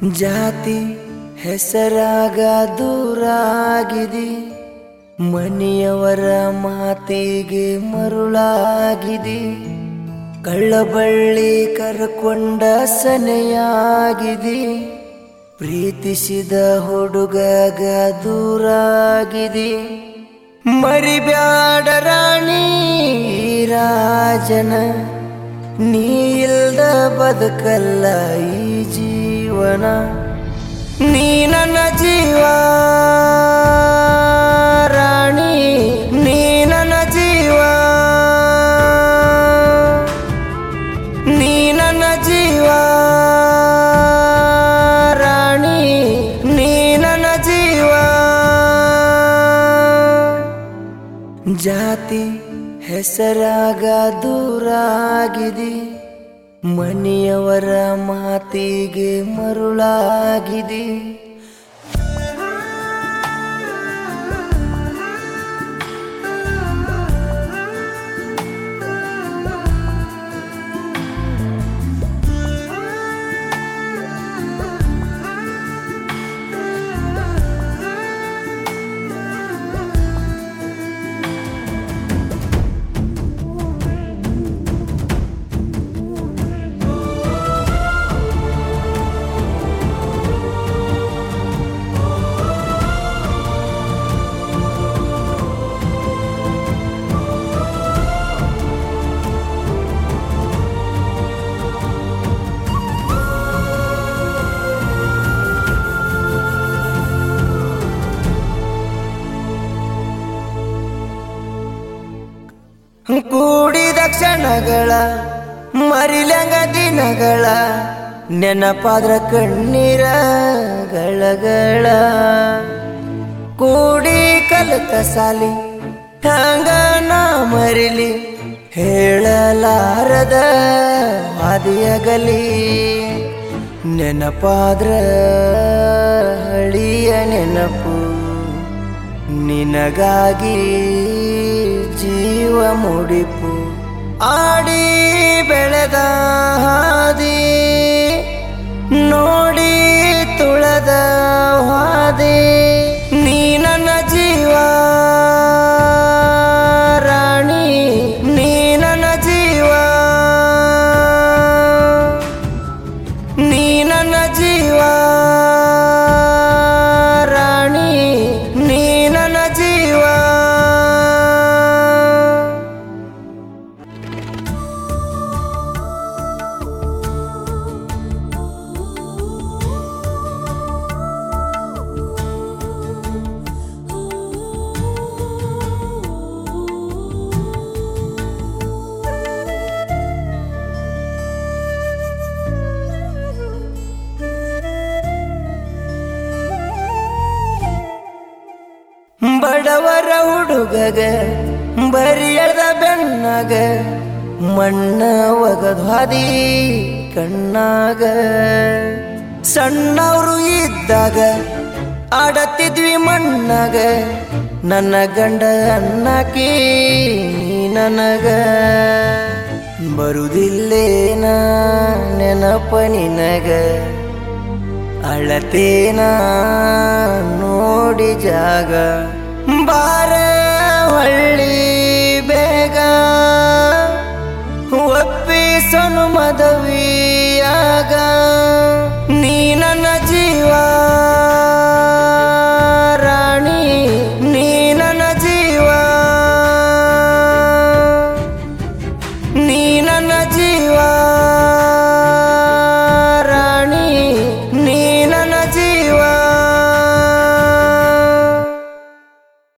ಜಾತಿ ಹೆಸರಾಗ ದೂರಾಗಿದೆ ಮನೆಯವರ ಮಾತಿಗೆ ಮರುಳಾಗಿದೆ ಕಳ್ಳಬಳ್ಳಿ ಕರ್ಕೊಂಡ ಸನೆಯಾಗಿದೆ ಪ್ರೀತಿಸಿದ ಹುಡುಗಗ ದೂರಾಗಿದೆ ಮರಿಬ್ಯಾಡ ರಾಣಿ ಈ ರಾಜನ ನೀ ಇಲ್ದ ಬದುಕಲ್ಲ ಈ ಜೀವನ ನೀ ನನ್ನ ಜೀವ ರಾಣಿ ನೀ ನನ್ನ ಜೀವ ನೀ ನನ್ನ ಜೀವ ರಾಣಿ ನೀ ನನ್ನ ಜೀವ ಜಾತಿ ಹೆಸರಾಗ ದೂರಾಗಿದೆ ಮನೆಯವರ ಮಾತಿಗೆ ಮರುಳಾಗಿದೆ ಕೂಡಿದ ಕ್ಷಣಗಳ ಮರಿಲಂಗ ದಿನಗಳ ನೆನಪಾದ್ರ ಕಣ್ಣೀರ ಗಳಗಳ ಕೂಡಿ ಕಲಿತ ಸಾಲಿ ಹಂಗ ನಾ ಮರಿಲಿ ಹೇಳಲಾರದ ಹಾದಿಯಗಲಿ ನೆನಪಾದ್ರ ಹಳಿಯ ನೆನಪು ನಿನಗಾಗಿ ಜೀವ ಮುಡಿಪು ಆಡಿ ಬೆಳೆದ ಹಾದಿ ನೋಡಿ ತುಳದ ಹಾದಿ ನೀ ನನ್ನ ಜೀವ ರಾಣಿ ನೀ ನನ್ನ ಜೀವ ನೀ ನನ್ನ ಜೀವ ರಾಣಿ ನೀ ನನ್ನ ಜೀವ ಬಡವರ ಹುಡುಗಗ ಬರಿಯದ ಬೆನ್ನಗ ಮಣ್ಣ ಒಗದು ಹಾದಿ ಕಣ್ಣಾಗ ಸಣ್ಣವರು ಇದ್ದಾಗ ಆಡತ್ತಿದ್ವಿ ಮಣ್ಣಾಗ ನನ್ನ ಗಂಡ ಅನ್ನಕಿ ನೀ ನನಗ ಬರುದಿಲ್ಲೇನ ನೆನಪ ನಿನಗ ಅಳತೇನ ನೋಡಿ ಜಾಗ ಬಾರ ಹಳ್ಳಿ ಬೇಗ ಒಪ್ಪಿಸನು ಮದವಿಯಾಗ ನೀ ನನ್ನ ಜೀವ ರಾಣಿ ನೀ ನನ್ನ ಜೀವ ನೀ ನನ್ನ ಜೀವ